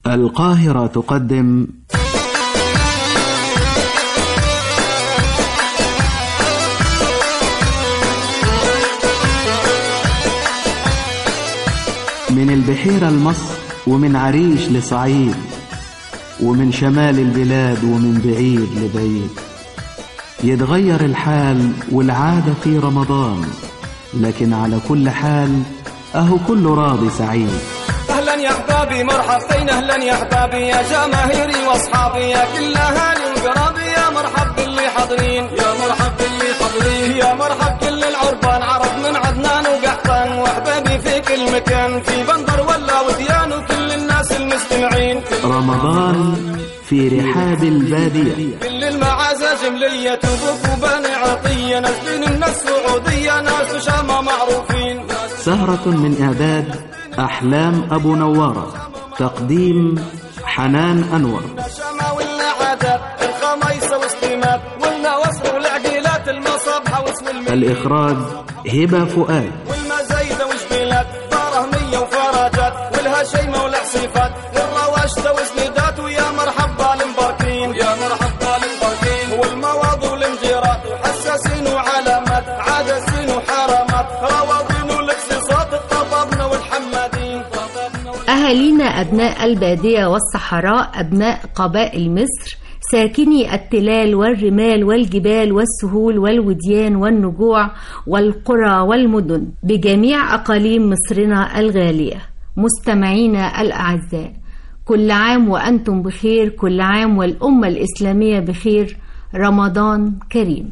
القاهرة تقدم من البحيرة لمصر ومن عريش لصعيد ومن شمال البلاد ومن بعيد لبعيد يتغير الحال والعادة في رمضان لكن على كل حال أهو كله راضي سعيد اهلا يا احبابي مرحبتين اهلا يا احبابي يا جماهيري واصحابي يا كل اهالي وقرابي يا مرحب باللي حاضرين يا مرحب باللي حاضرين يا مرحب كل العربان عرب من عدنان وقحطان واحبابي في كل مكان في بندر ولا وديان وكل الناس المستمعين رمضان في رحاب البادية كل المعازة جملية تبوك وبني عطية ناس بين الناس سعودية ناس شامة معروفين سهرة من إعداد أحلام أبو نوارة تقديم حنان أنور شامة ولا عادات الخميسة وسليمات ولا وصل والعقيلات المصابحة واسم المدينة الإخراج هبة فؤاد والمزايدة وجبيلات طارهمية وفراجات والهشيمة والعصيفات والرواشدة وسندات ويا مرحبا المباركين يا مرحبا المباركين والمواض والمجيرات وحساسين وعلامات عدسين وحرامات رواضين والاكسسوات الطبابنة والحمادين طبابنة وال- أهالينا أبناء البادية والصحراء أبناء قبائل مصر ساكني التلال والرمال والجبال والسهول والوديان والنجوع والقرى والمدن بجميع أقاليم مصرنا الغالية مستمعينا الأعزاء كل عام وأنتم بخير كل عام والأمة الإسلامية بخير رمضان كريم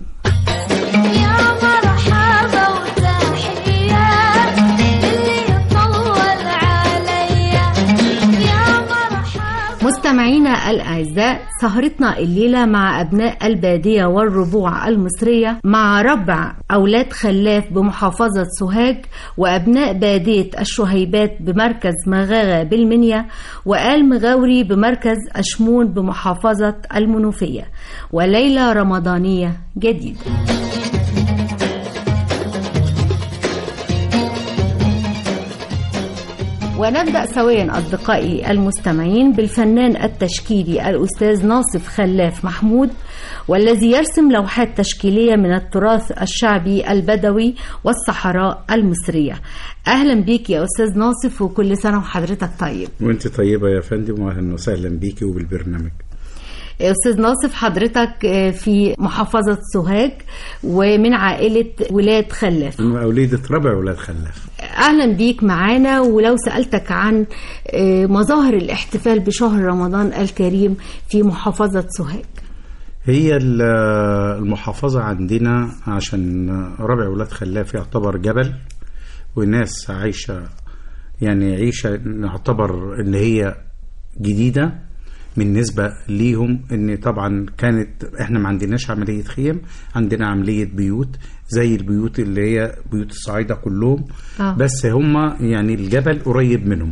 يا مرحبا وتحية اللي يطول عليا يا مرحبا مستمعينا الأعزاء سهرتنا الليلة مع أبناء البادية والربوع المصرية مع ربع أولاد خلاف بمحافظة سوهاج وأبناء بادية الشهيبات بمركز مغاغة بالمنيا وآل مغاوري بمركز أشمون بمحافظة المنوفية وليلة رمضانية جديدة ونبدأ سويا أصدقائي المستمعين بالفنان التشكيلي الأستاذ ناصف خلاف محمود والذي يرسم لوحات تشكيلية من التراث الشعبي البدوي والصحراء المصرية أهلا بيك يا أستاذ ناصف وكل سنة وحضرتك طيب وانت طيبة يا فندم واهلا وسهلا بيكي وبالبرنامج أستاذ ناصف حضرتك آه، في محافظة سوهاج ومن عائلة ولاد خلاف أنا وليدة ربع ولاد خلاف أهلا بيك معانا ولو سألتك عن آه، مظاهر الاحتفال بشهر رمضان الكريم في محافظة سوهاج هي ال- المحافظة عندنا عشان ربع ولاد خلاف يعتبر جبل وناس عايشة يعني عيشة نعتبر ان هي جديدة بالنسبة ليهم ان طبعا كانت احنا ما عندناش عملية خيم عندنا عملية بيوت زي البيوت اللي هي بيوت الصعايدة كلهم آه. بس هم يعني الجبل قريب منهم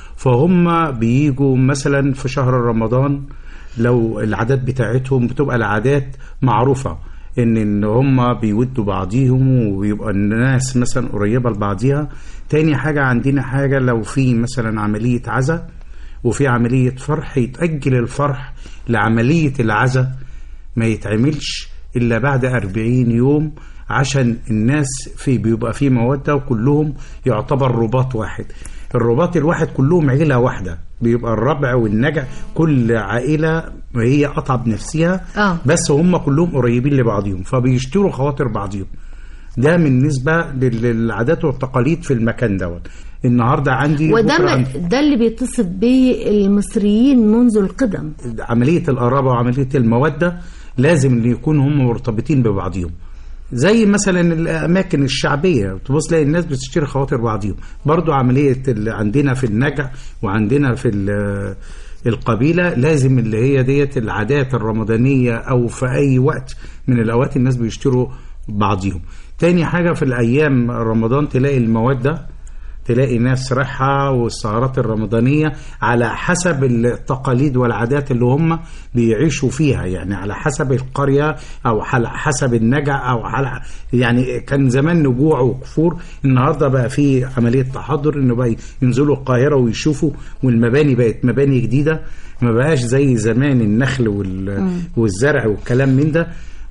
فهم بيجوا مثلا في شهر رمضان لو العادات بتاعتهم بتبقى العادات معروفة ان ان هم بيودوا بعضيهم وبيبقى الناس مثلا قريبة لبعضيها تاني حاجة عندنا حاجة لو في مثلا عملية عزا وفي عملية فرح يتأجل الفرح لعملية العزا ما يتعملش إلا بعد أربعين يوم عشان الناس في بيبقى في مودة وكلهم يعتبر رباط واحد الرباط الواحد كلهم عيلة واحدة بيبقى الربع والنجع كل عائلة هي قطعة بنفسها آه. بس هم كلهم قريبين لبعضهم فبيشتروا خواطر بعضهم ده بالنسبة لل- للعادات والتقاليد في المكان دوت النهارده عندي وده بكرة ما- عندي ده اللي بيتصف به المصريين منذ القدم عملية القرابة وعملية المودة لازم ان يكونوا هم مرتبطين ببعضهم زي مثلا الاماكن الشعبيه تبص تلاقي الناس بتشتري خواطر بعضهم برضو عمليه اللي عندنا في النجع وعندنا في ال- القبيله لازم اللي هي ديت العادات الرمضانيه او في اي وقت من الاوقات الناس بيشتروا بعضهم تاني حاجه في الايام رمضان تلاقي الموده تلاقي ناس رايحة والسهرات الرمضانية على حسب التقاليد والعادات اللي هم بيعيشوا فيها يعني على حسب القرية أو على حسب النجع أو على يعني كان زمان نجوع وكفور النهاردة بقى في عملية تحضر إنه بقى ينزلوا القاهرة ويشوفوا والمباني بقت مباني جديدة ما بقاش زي زمان النخل وال والزرع والكلام من ده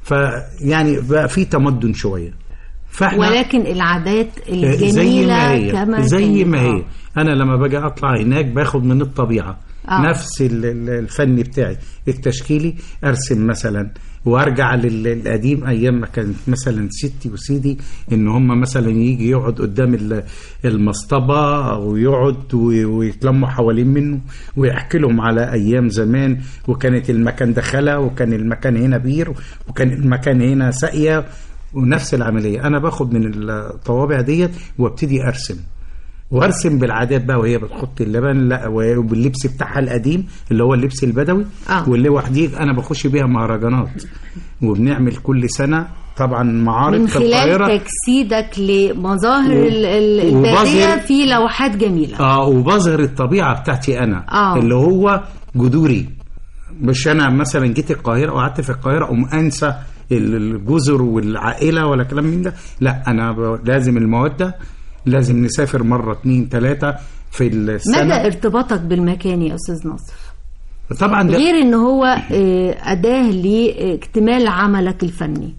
فيعني بقى في تمدن شوية فاحنا ولكن العادات الجميلة زي ما هي كما زي كانت. ما هي آه. انا لما باجي اطلع هناك باخد من الطبيعه آه. نفس ال- ال- الفن بتاعي التشكيلي ارسم مثلا وارجع لل- للقديم ايام ما كانت مثلا ستي وسيدي ان هم مثلا يجي يقعد قدام ال- المصطبه او يقعد و- ويتلموا حوالين منه ويحكي لهم على ايام زمان وكانت المكان ده خلا وكان المكان هنا بير وكان المكان هنا ساقيه ونفس العمليه انا باخد من الطوابع ديت وابتدي ارسم وارسم بالعادات بقى وهي بتحط اللبن لا وباللبس بتاعها القديم اللي هو اللبس البدوي آه. واللي وحدي انا بخش بيها مهرجانات وبنعمل كل سنه طبعا معارض من في القاهره خلال تجسيدك لمظاهر و- ال- ال- وبظهر- البادية في لوحات جميلة اه وبظهر الطبيعه بتاعتي انا آه. اللي هو جذوري مش انا مثلا جيت القاهره وقعدت في القاهره ام انسى ال- الجزر والعائله ولا كلام من ده لا انا ب- لازم الموده لازم نسافر مره اتنين تلاته في السنه مدى ارتباطك بالمكان يا أستاذ ناصر طبعا ده غير ان هو آه، أداة لاكتمال عملك الفني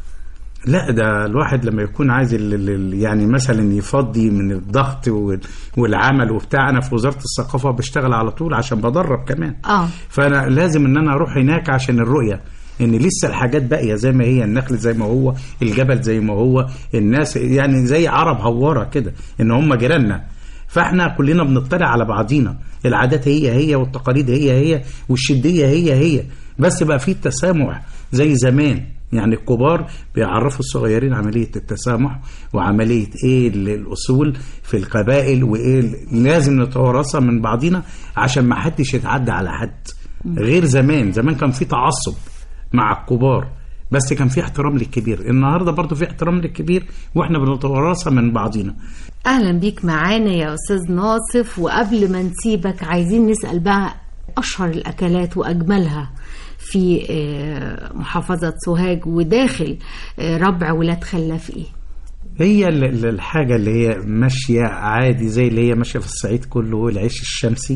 لا ده الواحد لما يكون عايز ال- ال- ال- يعني مثلا يفضي من الضغط وال- والعمل وبتاع انا في وزاره الثقافه بشتغل على طول عشان بدرب كمان اه فانا لازم ان انا اروح هناك عشان الرؤيه ان لسه الحاجات باقيه زي ما هي النخل زي ما هو الجبل زي ما هو الناس يعني زي عرب هواره كده ان هم جيراننا فاحنا كلنا بنطلع على بعضينا العادات هي هي والتقاليد هي هي والشديه هي هي بس بقى في تسامح زي زمان يعني الكبار بيعرفوا الصغيرين عملية التسامح وعملية ايه ال- الأصول في القبائل وايه ال- لازم نتوارثها من بعضنا عشان ما حدش يتعدى على حد غير زمان زمان كان في تعصب مع الكبار بس كان في احترام للكبير النهارده برضو في احترام للكبير واحنا بنتوارثها من بعضنا اهلا بيك معانا يا استاذ ناصف وقبل ما نسيبك عايزين نسال بقى اشهر الاكلات واجملها في آه، محافظه سوهاج وداخل آه، ربع ولاد خلاف ايه هي ال- ال- الحاجة اللي هي ماشية عادي زي اللي هي ماشية في الصعيد كله هو العيش الشمسي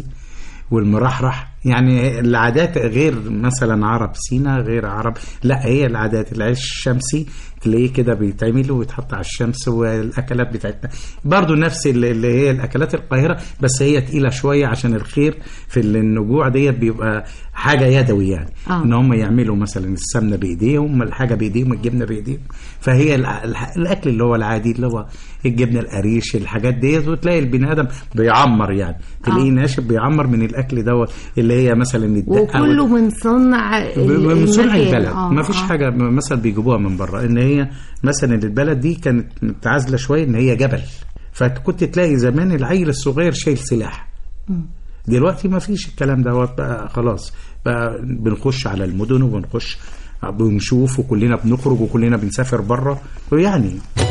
والمرحرح يعني العادات غير مثلا عرب سينا غير عرب لا هي العادات العيش الشمسي تلاقيه كده بيتعمل ويتحط على الشمس والاكلات بتاعتنا برضو نفس ال- اللي هي الاكلات القاهره بس هي تقيله شويه عشان الخير في النجوع ديت بيبقى حاجه يدوي يعني آه. ان هم يعملوا مثلا السمنه بايديهم الحاجه بايديهم الجبنه بايديهم فهي الع- الح- الاكل اللي هو العادي اللي هو الجبنه القريش الحاجات ديت وتلاقي البني ادم بيعمر يعني تلاقيه آه. ناشف بيعمر من الاكل دوت اللي هي مثلا الدقه وكله من صنع ال- من صنع المكان. البلد آه، ما فيش آه. حاجه مثلا بيجيبوها من بره ان هي مثلا البلد دي كانت متعازله شويه ان هي جبل فكنت تلاقي زمان العيل الصغير شايل سلاح دلوقتي ما فيش الكلام دوت بقى خلاص بقى بنخش على المدن وبنخش بنشوف وكلنا بنخرج وكلنا بنسافر بره ويعني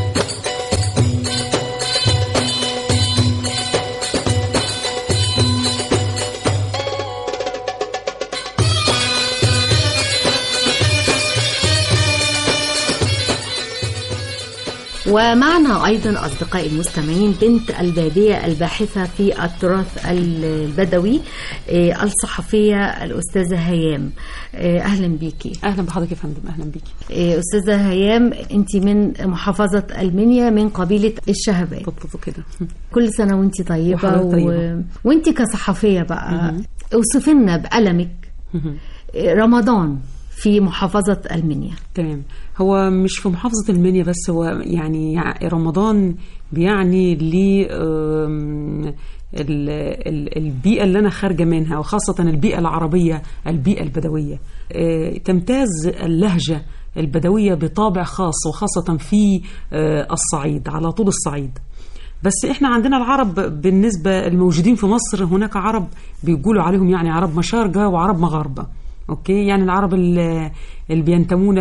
ومعنا أيضا أصدقائي المستمعين بنت البادية الباحثة في التراث البدوي آه، الصحفية الأستاذة هيام آه، أهلا بيكي اهلا بحضرتك يا فندم اهلا بيكي آه، أستاذة هيام أنت من محافظة المنيا من قبيلة الشهبات بطلته كده كل سنة وأنت طيبة, وحضرتك طيبة. وأنت كصحفية بقى اوصفي لنا بقلمك آه، رمضان في محافظة المنيا تمام هو مش في محافظة المنيا بس هو يعني يع- رمضان بيعني لي آم، ال- ال- البيئة اللي أنا خارجة منها وخاصة البيئة العربية البيئة البدوية آه، تمتاز اللهجة البدوية بطابع خاص وخاصة في آه، الصعيد على طول الصعيد بس احنا عندنا العرب بالنسبة الموجودين في مصر هناك عرب بيقولوا عليهم يعني عرب مشارقة وعرب مغاربة اوكي يعني العرب ال- اللي بينتمون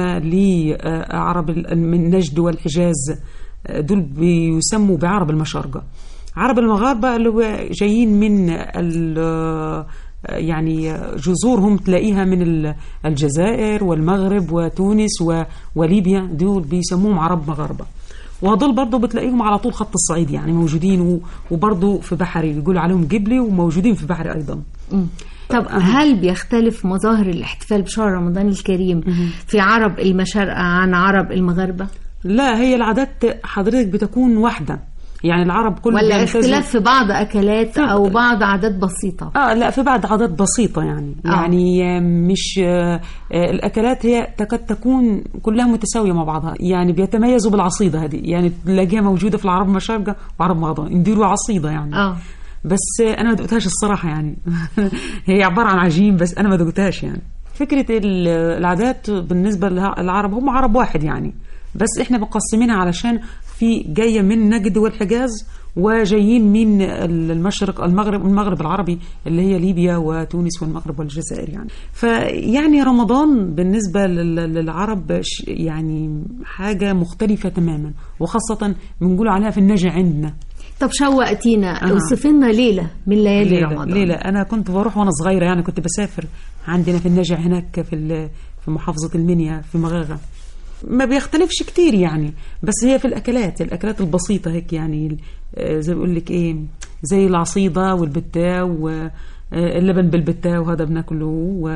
لعرب ال- من نجد والحجاز آه، دول بيسموا بعرب المشارقة عرب المغاربة اللي هو جايين من ال- يعني جذورهم تلاقيها من ال- الجزائر والمغرب وتونس و- وليبيا دول بيسموهم عرب مغاربة وهدول برضه بتلاقيهم على طول خط الصعيد يعني موجودين و- وبرضه في بحري بيقولوا عليهم جبلي وموجودين في بحري أيضا مم. طب هل بيختلف مظاهر الاحتفال بشهر رمضان الكريم في عرب المشارقة عن عرب المغاربة لا هي العادات حضرتك بتكون واحدة يعني العرب كل ولا بيلتزم- اختلاف في بعض أكلات أو بعض عادات بسيطة اه لا في بعض عادات بسيطة يعني آه. آه. يعني مش آه آه، الأكلات هي تكاد تكون كلها متساوية مع بعضها يعني بيتميزوا بالعصيدة هذه يعني تلاقيها موجودة في العرب مشارقة وعرب مغربة نديروا عصيدة يعني اه بس آه، أنا ما دقتهاش الصراحة يعني هي عبارة عن عجين بس أنا ما دقتهاش يعني فكرة ال- العادات بالنسبة للعرب هم عرب واحد يعني بس احنا مقسمينها علشان في جاية من نجد والحجاز وجايين من المشرق المغرب المغرب العربي اللي هي ليبيا وتونس والمغرب والجزائر يعني فيعني رمضان بالنسبة لل- للعرب ش- يعني حاجة مختلفة تماما وخاصة بنقول عليها في النجع عندنا طب شوقتينا آه. اوصفي لنا ليلة من ليالي ليلة, رمضان ليلة أنا كنت بروح وأنا صغيرة يعني كنت بسافر عندنا في النجع هناك في ال- في محافظة المنيا في مغاغة ما بيختلفش كتير يعني بس هي في الأكلات الأكلات البسيطة هيك يعني آه، زي بقول لك إيه زي العصيدة والبتاو واللبن بالبتاو وهذا بناكله و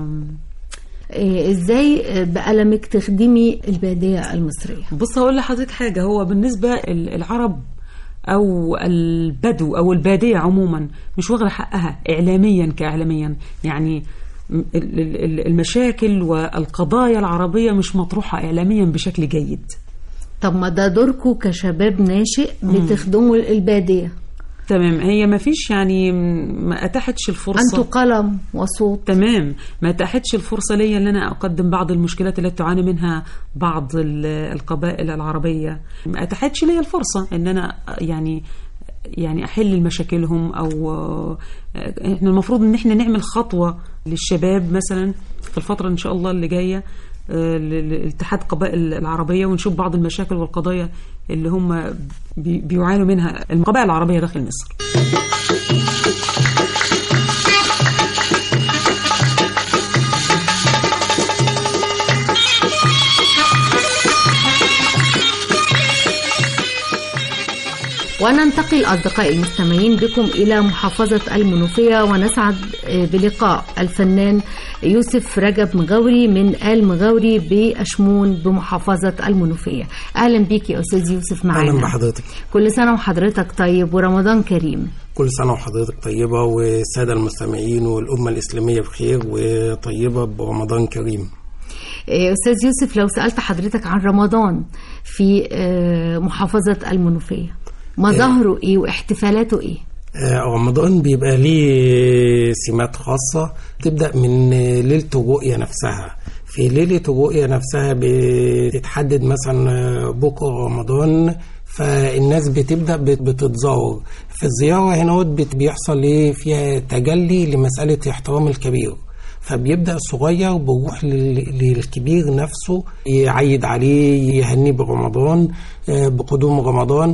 إيه، ازاي آه، بقلمك تخدمي البادية المصرية بص هقول لحضرتك حاجة هو بالنسبة ال- العرب أو البدو أو البادية عموما مش واخدة حقها إعلاميا كإعلاميا يعني م- ال- ال- ال- المشاكل والقضايا العربية مش مطروحة إعلاميا بشكل جيد طب ما ده دوركم كشباب ناشئ بتخدموا البادية تمام هي ما فيش يعني م- ما أتاحتش الفرصة انتوا قلم وصوت تمام ما اتاحتش الفرصة لي ان انا اقدم بعض المشكلات التي تعاني منها بعض ال- القبائل العربية ما اتاحتش لي الفرصة ان انا يعني يعني احل مشاكلهم او آه، احنا المفروض ان احنا نعمل خطوة للشباب مثلا في الفترة ان شاء الله اللي جاية آه، ل- لاتحاد قبائل العربية ونشوف بعض المشاكل والقضايا اللي هم بي- بيعانوا منها القبائل العربية داخل مصر وننتقل أصدقائي المستمعين بكم إلى محافظة المنوفية ونسعد آه، بلقاء الفنان يوسف رجب مغاوري من آل مغاوري بأشمون بمحافظة المنوفية أهلا بيك يا أستاذ يوسف معنا اهلا بحضرتك كل سنة وحضرتك طيب ورمضان كريم كل سنه وحضرتك طيبه والساده المستمعين والامه الاسلاميه بخير وطيبه برمضان كريم آه، أستاذ يوسف لو سألت حضرتك عن رمضان في آه، محافظة المنوفية مظاهره إيه واحتفالاته إيه آه، رمضان بيبقى ليه سمات خاصه تبدا من آه، ليله الرؤيه نفسها في ليله الرؤيه نفسها بتتحدد مثلا آه، بكره رمضان فالناس بتبدا بت- بتتزاور في الزياره هنا بت- بيحصل ايه فيها تجلي لمساله احترام الكبير فبيبدا الصغير بيروح لل- للكبير نفسه يعيد عليه يهنيه برمضان آه، بقدوم رمضان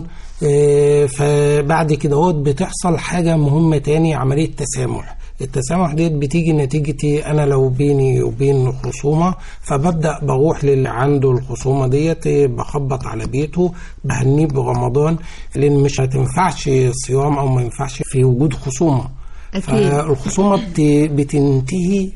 آه، فبعد كده هو بتحصل حاجه مهمه تاني عمليه تسامح التسامح ديت بتيجي نتيجة إيه؟ أنا لو بيني وبين خصومة فببدأ بروح للي عنده الخصومة ديت إيه، بخبط على بيته بهنيه برمضان لأن مش هتنفعش صيام أو ما ينفعش في وجود خصومة أكيد. فالخصومة بت- بتنتهي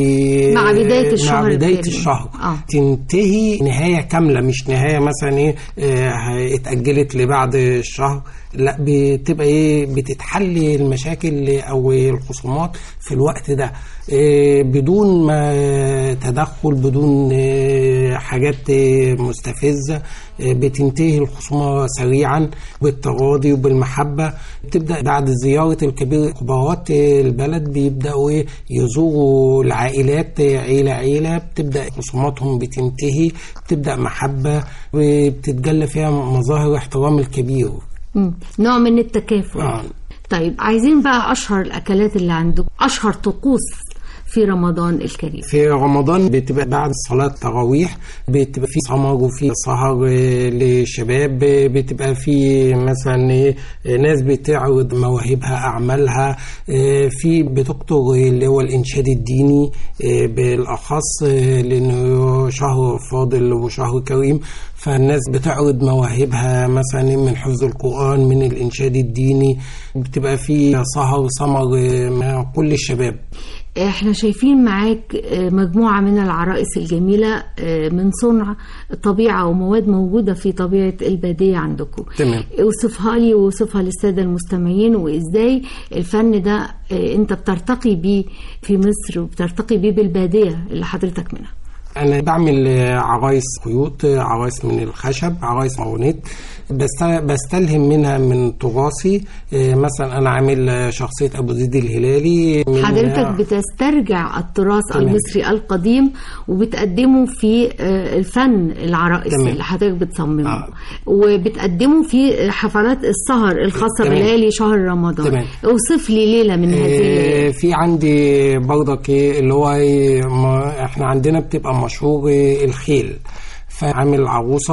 في مع بداية الشهر مع بداية الكريم. الشهر آه. تنتهي نهاية كاملة مش نهاية مثلا ايه آه، اتأجلت لبعد الشهر لا بتبقى ايه بتتحل المشاكل او الخصومات في الوقت ده آه، بدون ما تدخل بدون آه، حاجات آه، مستفزة آه، بتنتهي الخصومة سريعا بالتراضي وبالمحبة بتبدأ بعد زيارة الكبير كبارات آه، البلد بيبدأوا إيه يزوروا العائلات آه، عيلة عيلة بتبدأ خصوماتهم بتنتهي بتبدأ محبة وبتتجلى فيها مظاهر احترام الكبير مم. نوع من التكافل آه. طيب عايزين بقى أشهر الأكلات اللي عندكم أشهر طقوس في رمضان الكريم في رمضان بتبقى بعد صلاة التراويح بتبقى في سمر وفي سهر آه، للشباب آه، بتبقى في مثلا إيه، آه، ناس بتعرض مواهبها أعمالها آه، في بتكتر اللي هو الإنشاد الديني آه، بالأخص آه، لأنه شهر فاضل وشهر كريم فالناس بتعرض مواهبها مثلا من حفظ القرآن من الإنشاد الديني بتبقى في سهر سمر آه، مع كل الشباب احنا شايفين معاك آه، مجموعة من العرائس الجميلة آه، من صنع طبيعة ومواد موجودة في طبيعة البادية عندكم تمام. اوصفها لي ووصفها للسادة المستمعين وازاي الفن ده آه، انت بترتقي بيه في مصر وبترتقي بيه بالبادية اللي حضرتك منها انا بعمل آه، عرايس خيوط آه، عرايس من الخشب عرايس مارونيت بست- بستلهم منها من تراثي آه، مثلا انا عامل آه، شخصيه ابو زيد الهلالي من حضرتك بتسترجع التراث تمام. المصري القديم وبتقدمه في آه، الفن العرائس تمام. اللي حضرتك بتصممه آه. وبتقدمه في حفلات السهر الخاصة تمام. بليالي شهر رمضان تمام. اوصف لي ليلة من هذه آه، الليالي في عندي برضك إيه اللي هو إيه، ما احنا عندنا بتبقى مشهور إيه، الخيل فعامل عروسة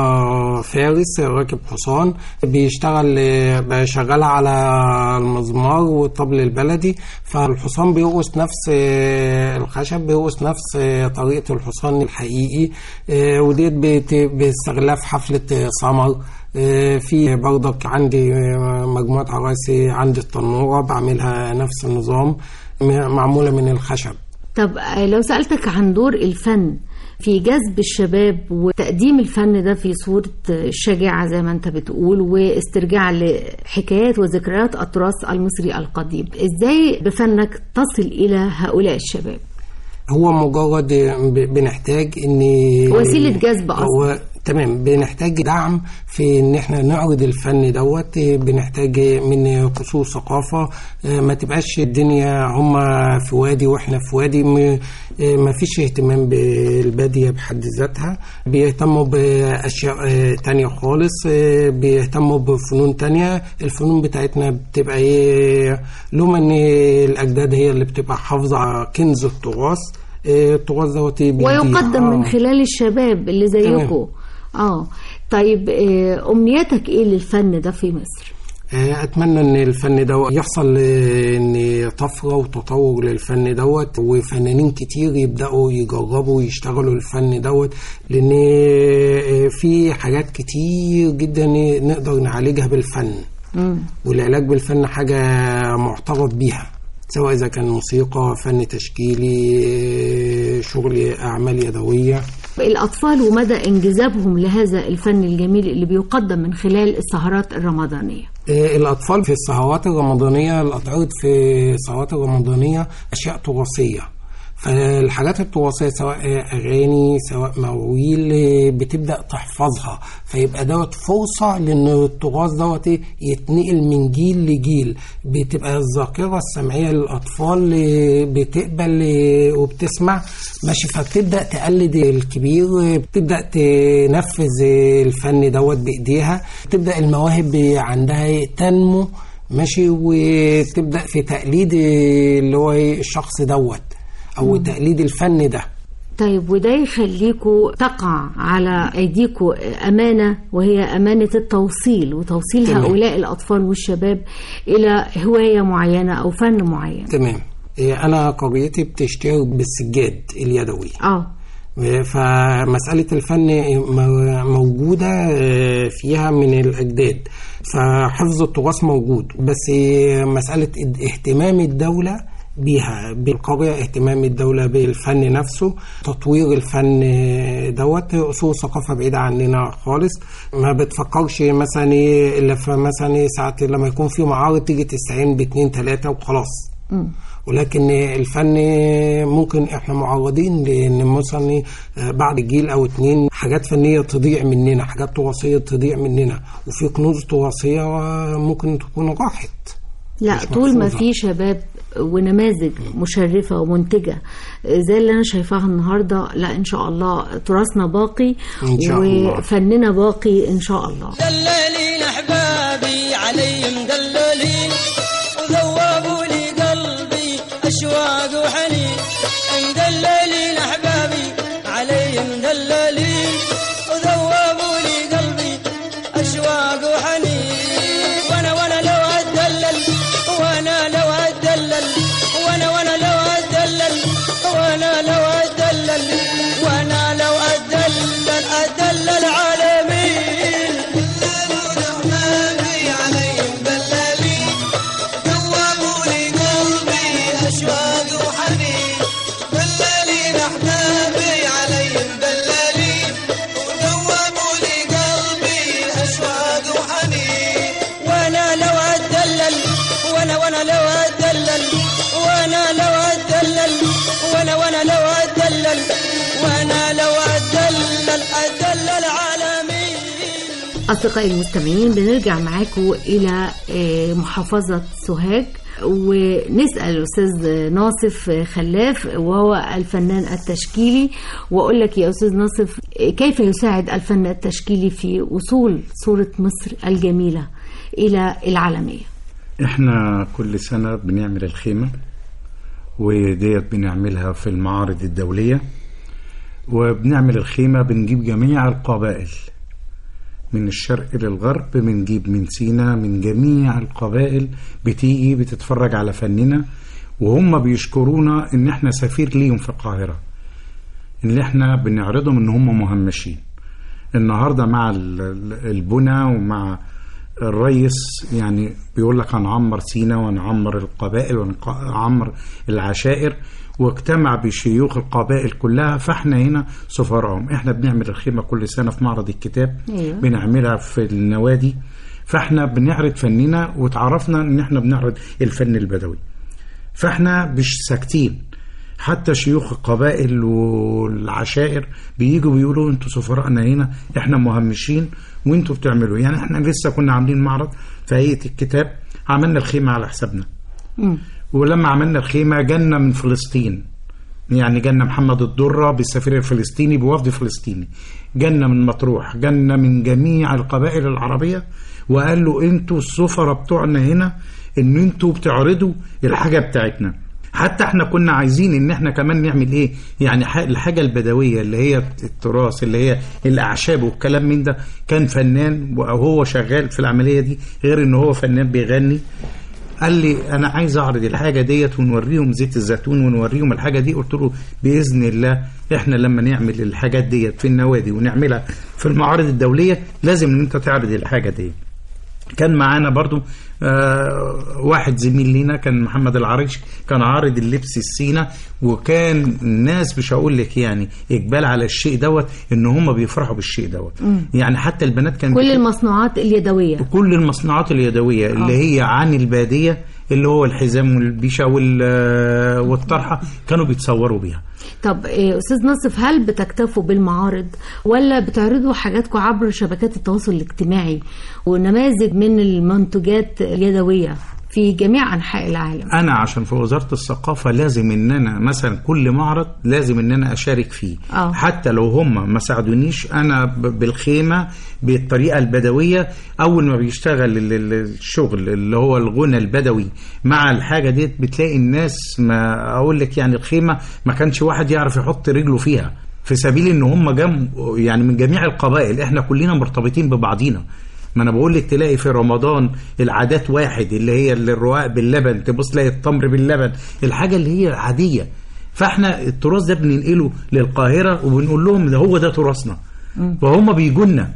فارس راكب حصان بيشتغل آه، بشغلها على المزمار والطبل البلدي فالحصان بيرقص نفس آه، الخشب بيرقص نفس آه، طريقة الحصان الحقيقي آه، وديت بت- بستغلها في حفلة آه، سمر آه، في برضك عندي آه، مجموعة عرايسي عندي التنورة بعملها نفس النظام م- معمولة من الخشب طب آه، لو سألتك عن دور الفن في جذب الشباب وتقديم الفن ده في صورة آه، الشجاعة زي ما انت بتقول واسترجاع لحكايات وذكريات التراث المصري القديم ازاي بفنك تصل إلى هؤلاء الشباب هو مجرد ب- بنحتاج ان وسيلة جذب أصلاً. هو تمام بنحتاج دعم في ان احنا نعرض الفن دوت بنحتاج من قصور ثقافه ما تبقاش الدنيا هم في وادي واحنا في وادي م- ما فيش اهتمام بالباديه بحد ذاتها بيهتموا باشياء تانية خالص بيهتموا بفنون تانية الفنون بتاعتنا بتبقى ايه لوم ان الاجداد هي اللي بتبقى حافظه على كنز التراث التراث دوت بيدي- ويقدم من آه. خلال الشباب اللي زيكم تمام. اه طيب آه، امنيتك ايه للفن ده في مصر آه، اتمنى ان الفن ده يحصل آه، ان طفره وتطور للفن دوت وفنانين كتير يبداوا يجربوا يشتغلوا الفن دوت لان آه، في حاجات كتير جدا نقدر نعالجها بالفن والعلاج بالفن حاجه معترف بيها سواء اذا كان موسيقى فن تشكيلي آه، شغل اعمال يدويه الأطفال ومدى انجذابهم لهذا الفن الجميل اللي بيقدم من خلال السهرات الرمضانية آه، الأطفال في السهرات الرمضانية الأطفال في السهرات الرمضانية أشياء تراثية فالحاجات التراثية سواء أغاني سواء مواويل آه، بتبدأ تحفظها فيبقى دوت فرصة لأن التراث دوت يتنقل من جيل لجيل بتبقى الذاكرة السمعية للأطفال آه، بتقبل آه، وبتسمع ماشي فبتبدأ تقلد الكبير آه، بتبدأ تنفذ آه، الفن دوت بإيديها تبدأ المواهب عندها تنمو ماشي وتبدأ في تقليد آه، اللي هو إيه الشخص دوت أو تقليد الفن ده طيب وده يخليكوا تقع على أيديكوا أمانة وهي أمانة التوصيل وتوصيل تمام. هؤلاء الأطفال والشباب إلى هواية معينة أو فن معين تمام آه، أنا قريتي بتشتغل بالسجاد اليدوي اه فمسألة الفن م- موجودة آه، فيها من الأجداد فحفظ التراث موجود بس مسألة اهتمام الدولة بيها بالقرية اهتمام الدولة بالفن نفسه تطوير الفن دوت أصول ثقافة بعيدة عننا خالص ما بتفكرش مثلا إيه إلا في مثلا إيه ساعات لما يكون في معارض تيجي تستعين باتنين تلاتة وخلاص ولكن الفن ممكن احنا معرضين لان مثلا بعد جيل او اتنين حاجات فنيه تضيع مننا حاجات تراثيه تضيع مننا وفي كنوز تراثيه ممكن تكون راحت لا مش طول ما محفوظة. في شباب ونماذج مشرفة ومنتجة زي اللي أنا شايفاها النهاردة لا إن شاء الله تراثنا باقي إن شاء الله. وفننا باقي إن شاء الله دلالين احبابي علي مدللين وذوبوا لي قلبي اشواق وحنين دلالين احبابي عليهم دلالين وذوبوا لي قلبي اشواق وحنين وانا وانا لو اتدلل وانا لو اتدلل وانا وانا لو اتدلل وانا لو اتدلل وانا لو اتدلل اتدلل على مين عليهم دلالين دوبوا لي قلبي اشواق وحنين دلالين احبابي عليهم دلالين ودوبوا لي قلبي اشواق وحنين وانا لو اتدلل وانا وانا لو اتدلل وانا لو اتدلل وانا وانا لو اتدلل وانا لو اتدلل اتدلل على مين أصدقائي المستمعين بنرجع معاكم إلى آه، محافظة سوهاج ونسأل الأستاذ ناصف خلاف وهو الفنان التشكيلي وأقول لك يا أستاذ ناصف آه، كيف يساعد الفن التشكيلي في وصول صورة مصر الجميلة إلى العالمية احنا كل سنة بنعمل الخيمة وديت بنعملها في المعارض الدولية وبنعمل الخيمة بنجيب جميع القبائل من الشرق للغرب بنجيب من سينا من جميع القبائل بتيجي بتتفرج على فننا وهم بيشكرونا ان احنا سفير ليهم في القاهرة ان احنا بنعرضهم ان هم مهمشين النهاردة مع ال- ال- البنى ومع الريس يعني بيقول لك هنعمر سينا ونعمر القبائل ونعمر العشائر واجتمع بشيوخ القبائل كلها فاحنا هنا سفراءهم احنا بنعمل الخيمة كل سنة في معرض الكتاب أيوة. بنعملها في النوادي فاحنا بنعرض فننا وتعرفنا ان احنا بنعرض الفن البدوي فاحنا مش ساكتين حتى شيوخ القبائل والعشائر بييجوا بيقولوا انتوا سفراءنا هنا احنا مهمشين وانتوا بتعملوا يعني احنا لسه كنا عاملين معرض في هيئه الكتاب عملنا الخيمه على حسابنا ولما عملنا الخيمه جالنا من فلسطين يعني جالنا محمد الدرة بالسفير الفلسطيني بوفد فلسطيني جالنا من مطروح جالنا من جميع القبائل العربية وقال له انتوا السفراء بتوعنا هنا ان انتوا بتعرضوا الحاجة بتاعتنا حتى احنا كنا عايزين ان احنا كمان نعمل ايه يعني ح- الحاجة البدوية اللي هي التراث اللي هي الاعشاب والكلام من ده كان فنان وهو شغال في العملية دي غير ان هو فنان بيغني قال لي انا عايز اعرض الحاجه ديت ونوريهم زيت الزيتون ونوريهم الحاجه دي قلت له باذن الله احنا لما نعمل الحاجات ديت في النوادي ونعملها في المعارض الدوليه لازم ان انت تعرض الحاجه دي كان معانا برضو آه واحد زميل لينا كان محمد العريش كان عارض اللبس السينا وكان الناس مش هقول لك يعني اقبال على الشيء دوت ان هم بيفرحوا بالشيء دوت يعني حتى البنات كان كل المصنوعات اليدوية كل المصنوعات اليدويه اللي هي عن الباديه اللي هو الحزام والبيشه وال- والطرحه كانوا بيتصوروا بيها طب إيه، أستاذ ناصف هل بتكتفوا بالمعارض ولا بتعرضوا حاجاتكم عبر شبكات التواصل الاجتماعي ونماذج من المنتجات اليدوية في جميع أنحاء العالم انا عشان في وزاره الثقافه لازم ان انا مثلا كل معرض لازم ان انا اشارك فيه آه. حتى لو هم ما ساعدونيش انا ب- بالخيمه بالطريقه البدويه اول ما بيشتغل ال- ال- الشغل اللي هو الغنى البدوي مع الحاجه ديت بتلاقي الناس ما اقول لك يعني الخيمه ما كانش واحد يعرف يحط رجله فيها في سبيل ان هم جم يعني من جميع القبائل احنا كلنا مرتبطين ببعضينا ما انا بقول لك تلاقي في رمضان العادات واحد اللي هي اللي الرواق باللبن تبص تلاقي التمر باللبن الحاجه اللي هي عاديه فاحنا التراث ده بننقله للقاهره وبنقول لهم ده هو ده تراثنا وهم بيجوا لنا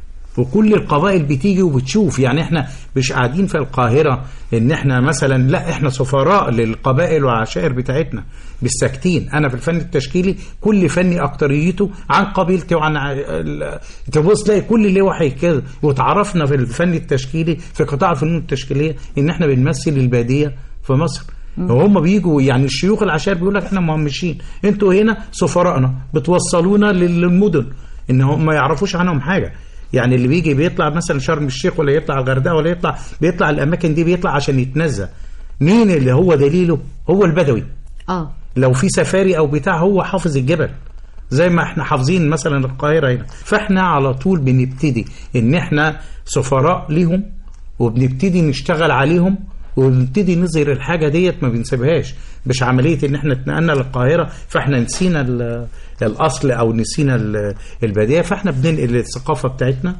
وكل القبائل بتيجي وبتشوف يعني احنا مش قاعدين في القاهرة ان احنا مثلا لا احنا سفراء للقبائل والعشائر بتاعتنا بالساكتين انا في الفن التشكيلي كل فني اكتريته عن قبيلتي وعن ع- ال- تبص تلاقي كل اللي وحي كده وتعرفنا في الفن التشكيلي في قطاع الفنون التشكيلية ان احنا بنمثل البادية في مصر وهم بيجوا يعني الشيوخ العشائر بيقول لك احنا مهمشين انتوا هنا سفراءنا بتوصلونا لل- للمدن ان هم ما يعرفوش عنهم حاجه يعني اللي بيجي بيطلع مثلا شرم الشيخ ولا يطلع الغردقه ولا يطلع بيطلع الاماكن دي بيطلع عشان يتنزه مين اللي هو دليله هو البدوي اه لو في سفاري او بتاع هو حافظ الجبل زي ما احنا حافظين مثلا القاهره هنا فاحنا على طول بنبتدي ان احنا سفراء ليهم وبنبتدي نشتغل عليهم ونبتدي نظهر الحاجه ديت ما بنسيبهاش مش عمليه ان احنا اتنقلنا للقاهره فاحنا نسينا ال- الاصل او نسينا ال- البدايه فاحنا بننقل الثقافه بتاعتنا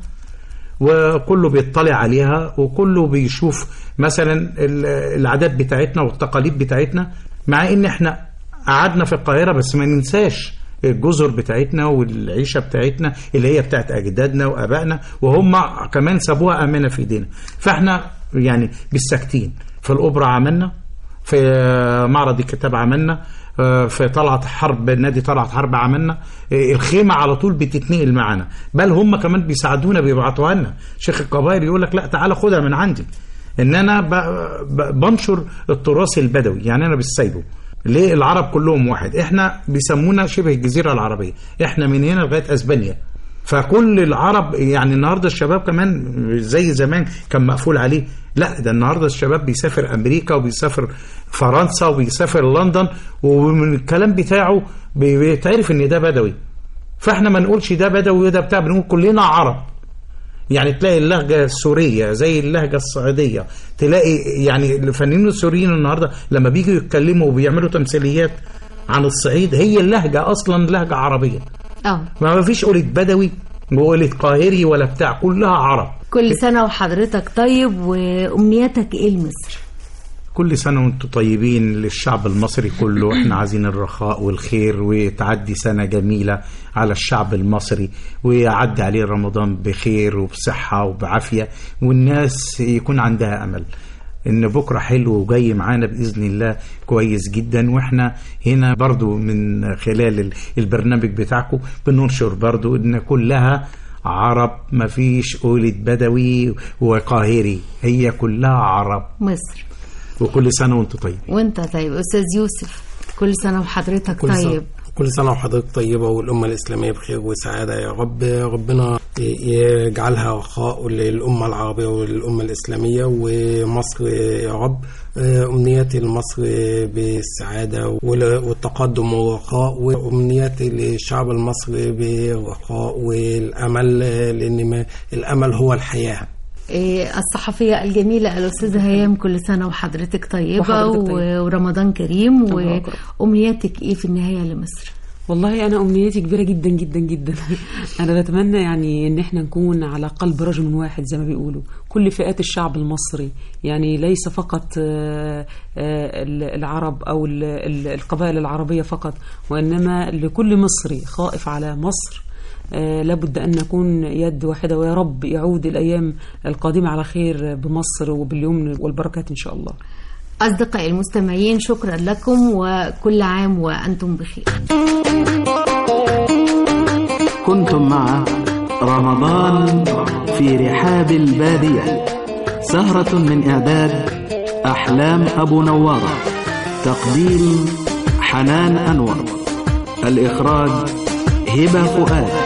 وكله بيطلع عليها وكله بيشوف مثلا ال- العادات بتاعتنا والتقاليد بتاعتنا مع ان احنا قعدنا في القاهرة بس ما ننساش الجزر بتاعتنا والعيشة بتاعتنا اللي هي بتاعت أجدادنا وأبائنا وهم كمان سابوها أمانة في إيدينا فإحنا يعني بالساكتين في الأوبرا عملنا في معرض الكتاب عملنا آه، في طلعت حرب نادي طلعت حرب عملنا آه، الخيمه على طول بتتنقل معانا بل هم كمان بيساعدونا بيبعتوها لنا شيخ القبائل يقول لك لا تعالى خدها من عندي ان انا ب- ب- بنشر التراث البدوي يعني انا مش سايبه ليه العرب كلهم واحد احنا بيسمونا شبه الجزيره العربيه احنا من هنا لغايه اسبانيا فكل العرب يعني النهارده الشباب كمان زي زمان كان مقفول عليه لا ده النهارده الشباب بيسافر امريكا وبيسافر فرنسا وبيسافر لندن ومن الكلام بتاعه بي- بيتعرف ان ده بدوي فاحنا ما نقولش ده بدوي وده بتاع بنقول كلنا عرب يعني تلاقي اللهجة السورية زي اللهجة الصعيدية تلاقي يعني الفنانين السوريين النهاردة لما بيجوا يتكلموا وبيعملوا تمثيليات عن الصعيد هي اللهجة أصلا لهجة عربية اه ما فيش قولة بدوي وقولة قاهري ولا بتاع كلها عرب كل سنة وحضرتك طيب وأمنياتك إيه لمصر؟ كل سنة وانتم طيبين للشعب المصري كله احنا عايزين الرخاء والخير وتعدي سنة جميلة على الشعب المصري ويعدي عليه رمضان بخير وبصحة وبعافية والناس يكون عندها أمل ان بكرة حلو وجاي معانا بإذن الله كويس جدا واحنا هنا برضو من خلال ال- البرنامج بتاعكم بننشر برضو ان كلها عرب مفيش قولة بدوي وقاهري هي كلها عرب مصر وكل سنة وانتم طيبين وانت طيب أستاذ يوسف كل سنة وحضرتك كل سنة طيب كل سنة وحضرتك طيبة والأمة الإسلامية بخير وسعادة يا رب ربنا يجعلها رخاء للأمة العربية وللأمة الإسلامية ومصر يا رب أمنياتي لمصر بالسعادة وال- والتقدم والرخاء وأمنياتي للشعب المصري بالرخاء والأمل لأن ما- الأمل هو الحياة إيه، الصحفية الجميلة الأستاذة هيام كل سنة وحضرتك طيبة وحضرتك طيب. و- ورمضان كريم الله أكبر. وأمنياتك إيه في النهاية لمصر؟ والله انا امنيتي كبيره جدا جدا جدا انا بتمنى يعني ان احنا نكون على قلب رجل واحد زي ما بيقولوا كل فئات الشعب المصري يعني ليس فقط آه، آه، العرب او ال- ال- القبائل العربيه فقط وانما لكل مصري خائف على مصر آه، لابد أن نكون يد واحدة ويا رب يعود الأيام القادمة على خير بمصر وباليمن والبركات إن شاء الله أصدقائي المستمعين شكرا لكم وكل عام وأنتم بخير كنتم مع رمضان في رحاب البادية سهرة من إعداد أحلام أبو نوارة تقديم حنان أنور الإخراج هبة فؤاد